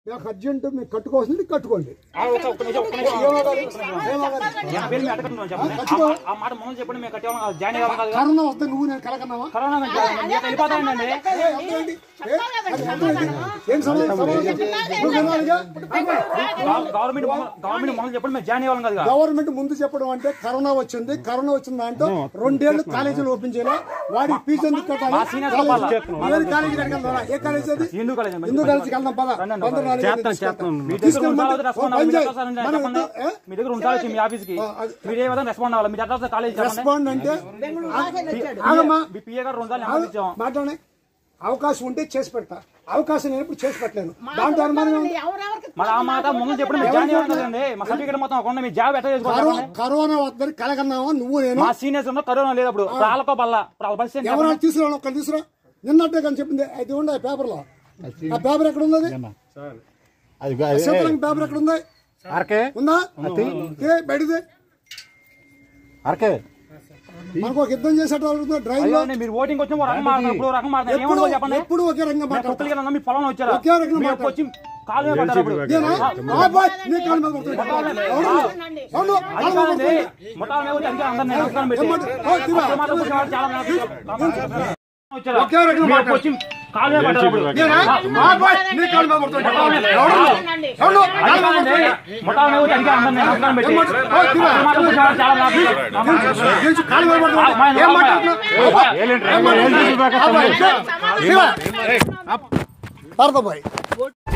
నాకు అర్జెంట్ మీరు కట్టుకోవాల్సింది కట్టుకోండి ఆ, ఒక్క- ఒక్క నిమిషం, ఒక్క నిమిషం. ఏమవ్వాలి? ఏమవ్వాలి? నా పేరు మీ అడగకుండా చెప్పండి ఆ మా- ఆ మాట ముందు చెప్పండి మేము కట్టేవాళ్ళం కాదు జాయిన్ అయ్యేవాళ్ళం కాదు కరోనా వస్తే నువ్వు నేను కలకన్నావా కరోనా నుంచి మీకు వెళ్ళిపోతానండి ఏ, అర్థమైంది? ఏ, అది అర్థమైంది? ఏం సమాధానం సమాధానం చెప్పు. నువ్వు వినాలిగా? గవర్నమెంట్ గవర్నమెంట్ ముందు చెప్పండి మేము జాయిన్ అయ్యేవాళ్ళం కాదు గవర్నమెంట్ ముందు చెప్పడం అంటే కరోనా వచ్చింది కరోనా వచ్చిన దాంట్లో రెండేళ్లు కాలేజీలు ఓపెన్ చేయాలి వాడికి ఫీజు ఎందుకు కట్టాలి మా seniors కాలేజీ- చెప్పాలా? ఏది కాలేజీకి ఎక్కడికి ఏ కాలేజీ అది హిందూ కాలేజ్ అండి. హిందూ కాలేజీకి వెళ్దాం పద రండి, బందర్ రండి. రాలేదు, చేస్తాను, తీసుకెళ్తాం. చేస్తాను. మీ దగ్గర తీసుకెళ్ళమంటే ఉండాలి రెస్పాండ్ ఓ అవ్వాలి పని మీరు చేయి. ఎట్లా సార్ మనం చెప్పండి ఎంత- ఏ? మీ దగ్గర ఉండాలి వచ్చి మీ ఆఫీస్ కి ఆ, అది- మీరు ఏ విధంగా రెస్పాండ్ అవ్వాలి మీరు ఎట్లా కాలేజ్ చెప్పండి రెస్పాండ్ అంటే ఆగమ్మా మీ పిఏ గారు ఉండాలి నెంబర్ ఇచ్చాం మాట్లాడే అవకాశం ఉంటే చేసి పెడతా అవకాశం నేను ఇప్పుడు చేసి పెట్టలేను దాంట్లో అనుమానం ఉంది మరి ఆ మాట ముందు చెప్పండి మీరు జాయిన్ అయ్యేవాళ్ళం కదండి మా సర్టిఫికేట్ మొత్తం ఒక మీ జాబ్ ఎట్లా చేసుకోవాలి కరో- కరోనా వద్దని కలగన్నావా నువ్వు నేను మా సీనియర్స్ ఉన్న కరోనా లేదు అప్పుడు రాళ్ళకో బల్ల ఇప్పుడు వాళ్ళ పరిస్థితి ఏంటి ఎవరైనా చెప్పండి? తీసుకురా ఒక్కరు తీసుకురా నిన్నట్టే కానీ చెప్పింది అయితే ఉండే ఆ పేపర్లో ఆ పేపర్ ఎక్కడ ఉంది అది? అది శీతలం పేపర్ ఎక్కడ ఉంది ఆర్కే ఉందా ఏ బయటది ఆర్కే మనకు ఒక యుద్ధం చేసేట డ్రైవ్ అయ్యో లో అండి, మీరు ఓటింగ్ వచ్చి ఒక రంగం మారుతున్నారు ఇప్పుడు రకం మారుతున్నారు ఎప్పుడు ఏమనుకో చెప్పండి ఎప్పుడు ఒకే రంగం మేము మాట్లాడతా కొత్తగా ఉన్నా, మీ పొలంలో వచ్చారా ఒకే రకంగా మీరు మాట్లాడు. వచ్చి కాలు మీద పడ్డారు అప్పుడు నేనా? ఆ బాయ్, నీ కాలు మీద పడుతుంది. అవును. అవును. అది కాదండి మొత్తం మీద వచ్చి అందుకే అందరినీ నమస్కారం పెట్టి ఏమంటారు? ఓ, శివ. అప్పుడు మాత్రం కొంచెం వాళ్ళు చాలా మంది వచ్చారా? ఒకే రకంగా మీరు మాట్లాడు. వచ్చి కాలు మీద పడ్డారు అప్పుడు నేనా? ఆ బాయ్, నీ కాలు మీద పడుతుంది. అవును. అవును. అది కాదండి మొత్తం మీద వచ్చి అందుకే అందరినీ నమస్కారం పెట్టి ఏమంటారు? ఓ, శివ. అప్పుడు మాత్రం కొంచెం వాళ్ళు చాలా మంది గెలిచి కాలు మీద పడుతుంది. ఆ, మా- ఏం మాట్లాడుతున్నావు? ఏం మాట్లాడుతున్నావు? ఆ బాయ్, శివ. పారదా బాయ్